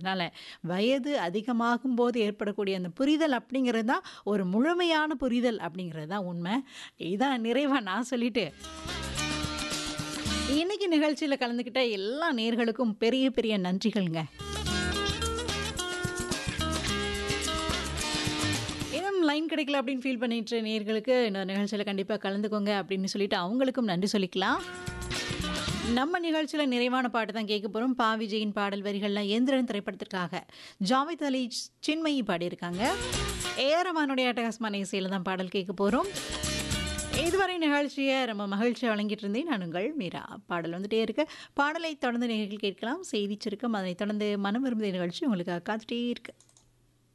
அதனால வயது அதிகமாகும்போது ஏற்படக்கூடிய அந்த புரிதல் அப்படிங்கிறது தான் ஒரு முழுமையான புரிதல் அப்படிங்கிறது தான் உண்மை. இதான் நிறைவா நான் சொல்லிட்டு இன்னைக்கு நிகழ்ச்சியில கலந்துக்கிட்ட எல்லா நேயர்களுக்கும் பெரிய பெரிய நன்றிகள்ங்க. இன்னும் லைன் கிடைக்கல அப்படின்னு ஃபீல் பண்ணிட்டு நேயர்களுக்கு இந்த நிகழ்ச்சியில கண்டிப்பா கலந்துக்கோங்க அப்படின்னு சொல்லிட்டு அவங்களுக்கும் நன்றி சொல்லிக்கலாம். நம்ம நிகழ்ச்சியில நிறைவான பாட்டு தான் கேட்க போறோம். பா. விஜயின் பாடல் வரிகள்லாம் எந்திரன் திரைப்படத்திற்காக ஜாவேத் அலி, சின்மயி பாடியிருக்காங்க. ஏ ஆர் ரஹ்மானுடைய அட்டகாசமான இசையில தான் பாடல் கேட்க போறோம். இதுவரை நிகழ்ச்சியை ரொம்ப மகிழ்ச்சியா வழங்கிட்டு இருந்தேன் நான் உங்கள் மீரா. பாடல் வந்துட்டே இருக்கு. பாடலை தொடர்ந்து நேயர்கள் கேட்கலாம். செய்திச் சுருக்கம் அதனைத் தொடர்ந்து மனம் விரும்பிய நிகழ்ச்சி உங்களுக்காக காத்துட்டே இருக்கு.